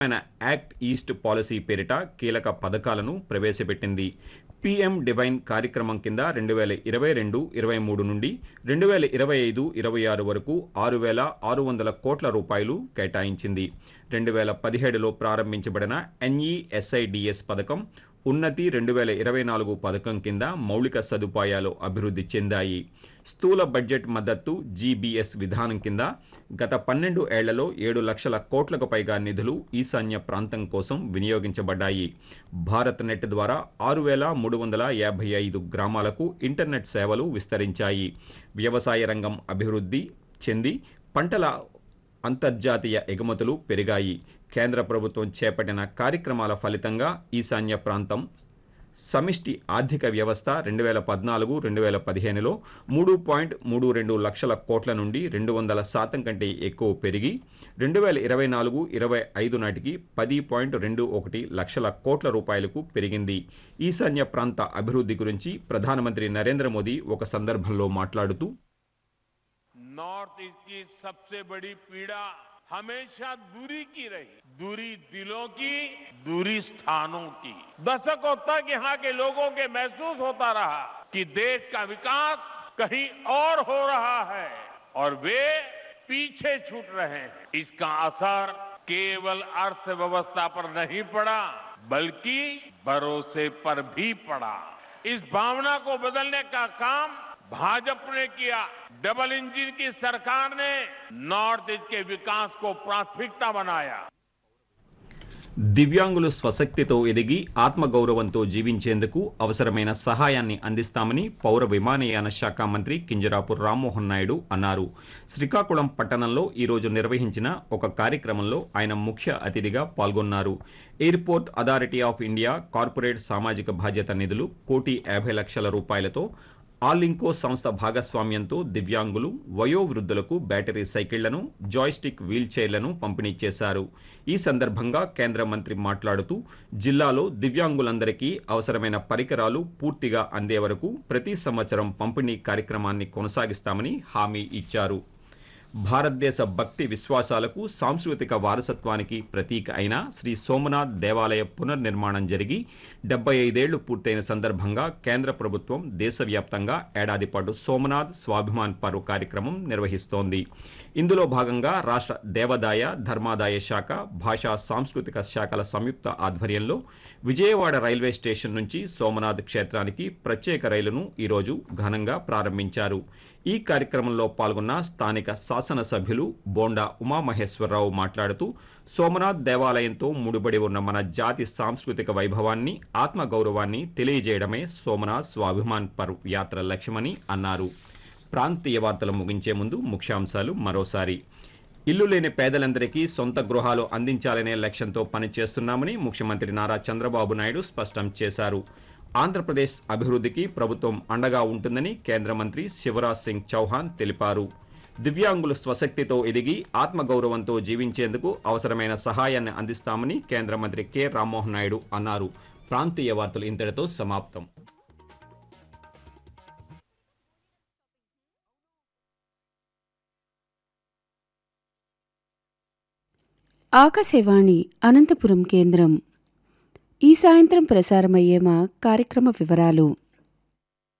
ఆయన act east policy పేరిట కీలక పథకాలను ప్రవేశపెట్టింది పీఎం డివైన్ కార్యక్రమం కింద రెండు వేల ఇరవై రెండు ఇరవై మూడు నుండి రెండు వేల ఇరవై ఐదు ఇరవై ఆరు వరకు ఆరు వేల ఆరు వందల కోట్ల రూపాయలు కేటాయించింది రెండు వేల పదిహేడులో ప్రారంభించబడిన ఎన్ఈఎస్ఐడిఎస్ పథకం ఉన్నతి రెండు వేల ఇరవై నాలుగు పథకం కింద మౌలిక సదుపాయాలు అభివృద్ధి చెందాయి స్థూల బడ్జెట్ మద్దతు జీబీఎస్ విధానం కింద గత పన్నెండు ఏళ్లలో ఏడు లక్షల కోట్లకు పైగా నిధులు ఈశాన్య ప్రాంతం కోసం వినియోగించబడ్డాయి భారత్ నెట్ ద్వారా ఆరు వేల మూడు వందల యాభై ఐదు గ్రామాలకు ఇంటర్నెట్ సేవలు విస్తరించాయి వ్యవసాయ రంగం అభివృద్ధి చెంది పంటల అంతర్జాతీయ ఎగుమతులు పెరిగాయి కేంద్ర ప్రభుత్వం చేపట్టిన కార్యక్రమాల ఫలితంగా ఈశాన్య ప్రాంతం సమిష్టి ఆర్థిక వ్యవస్థ రెండు వేల పద్నాలుగు రెండు వేల పదిహేనులో మూడు పాయింట్ మూడు రెండు లక్షల కోట్ల నుండి రెండు వందల శాతం కంటే ఎక్కువ పెరిగి రెండు వేల ఇరవై నాలుగు ఇరవై ఐదు నాటికి పది పాయింట్ రెండు ఒకటి లక్షల కోట్ల రూపాయలకు పెరిగింది ఈశాన్య ప్రాంత అభివృద్ధి గురించి ప్రధానమంత్రి నరేంద్ర మోదీ ఒక సందర్భంలో మాట్లాడుతూ नॉर्थ ईस्ट की सबसे बड़ी पीड़ा हमेशा दूरी की रही दूरी दिलों की दूरी स्थानों की दशकों तक यहाँ के लोगों के महसूस होता रहा कि देश का विकास कहीं और हो रहा है और वे पीछे छूट रहे हैं इसका असर केवल अर्थव्यवस्था पर नहीं पड़ा बल्कि भरोसे पर भी पड़ा इस भावना को बदलने का काम भाजपा ने किया डबल इंजन की सरकार ने नॉर्थ ईस्ट के विकास को प्राथमिकता बनाया దివ్యాంగులు స్వశక్తితో ఎదిగి ఆత్మగౌరవంతో జీవించేందుకు అవసరమైన సహాయాన్ని అందిస్తామని పౌర విమానయాన శాఖ మంత్రి కింజరాపు రామ్మోహన్ నాయుడు అన్నారు శ్రీకాకుళం పట్టణంలో ఈరోజు నిర్వహించిన ఒక కార్యక్రమంలో ఆయన ముఖ్య అతిథిగా పాల్గొన్నారు airport authority of India corporate సామాజిక బాధ్యత నిధులు కోటి యాభై లక్షల రూపాయలతో ఆలింకో సంస్థ భాగస్వామ్యంతో దివ్యాంగులు వయోవృద్ధులకు బ్యాటరీ సైకిళ్లను జాయ్స్టిక్ వీల్ చైర్లను పంపిణీ చేశారు ఈ సందర్భంగా కేంద్ర మంత్రి మాట్లాడుతూ జిల్లాలో దివ్యాంగులందరికీ అవసరమైన పరికరాలు పూర్తిగా అందే వరకు ప్రతి సంవత్సరం పంపిణీ కార్యక్రమాన్ని కొనసాగిస్తామని హామీ ఇచ్చారు భారతదేశ భక్తి విశ్వాసాలకు సాంస్కృతిక వారసత్వానికి ప్రతీక అయిన శ్రీ సోమనాథ్ దేవాలయ పునర్నిర్మాణం జరిగి డెబ్బై ఐదేళ్లు పూర్తయిన సందర్భంగా కేంద్ర ప్రభుత్వం దేశవ్యాప్తంగా ఏడాది పాటు సోమనాథ్ స్వాభిమాన్ పర్వ్ కార్యక్రమం నిర్వహిస్తోంది ఇందులో భాగంగా రాష్ట్ర దేవాదాయ ధర్మాదాయ శాఖ భాషా సాంస్కృతిక శాఖల సంయుక్త ఆధ్వర్యంలో విజయవాడ రైల్వే స్టేషన్ నుంచి సోమనాథ్ క్షేత్రానికి ప్రత్యేక రైలును ఈరోజు ఘనంగా ప్రారంభించారు ఈ కార్యక్రమంలో పాల్గొన్న స్థానిక శాసనసభ్యులు బోండా ఉమామహేశ్వరరావు మాట్లాడుతూ సోమనాథ్ దేవాలయంతో ముడిపడి ఉన్న మన జాతి సాంస్కృతిక వైభవాన్ని ఆత్మగౌరవాన్ని తెలియజేయడమే సోమనాథ్ స్వాభిమాన్ పర్వ్ యాత్ర లక్ష్యమని అన్నారు ప్రాంతీయ వార్తలు ముగించే ముందు ముఖ్యాంశాలు మరోసారి ఇల్లు లేని పేదలందరికీ సొంత గృహాలు అందించాలనే లక్ష్యంతో పనిచేస్తున్నామని ముఖ్యమంత్రి నారా చంద్రబాబు నాయుడు స్పష్టం చేశారు ఆంధ్రప్రదేశ్ అభివృద్ధికి ప్రభుత్వం అండగా ఉంటుందని కేంద్ర మంత్రి శివరాజ్ సింగ్ చౌహాన్ తెలిపారు దివ్యాంగులు స్వశక్తితో ఎదిగి ఆత్మగౌరవంతో జీవించేందుకు అవసరమైన సహాయాన్ని అందిస్తామని కేంద్ర మంత్రి కె రామ్మోహన్ నాయుడు అన్నారు ప్రాంతీయ వార్తలు ఇంతటితో సమాప్తం ఆకాశవాణి అనంతపురం కేంద్రం ఈ సాయంత్రం ప్రసారమయ్యే మా కార్యక్రమ వివరాలు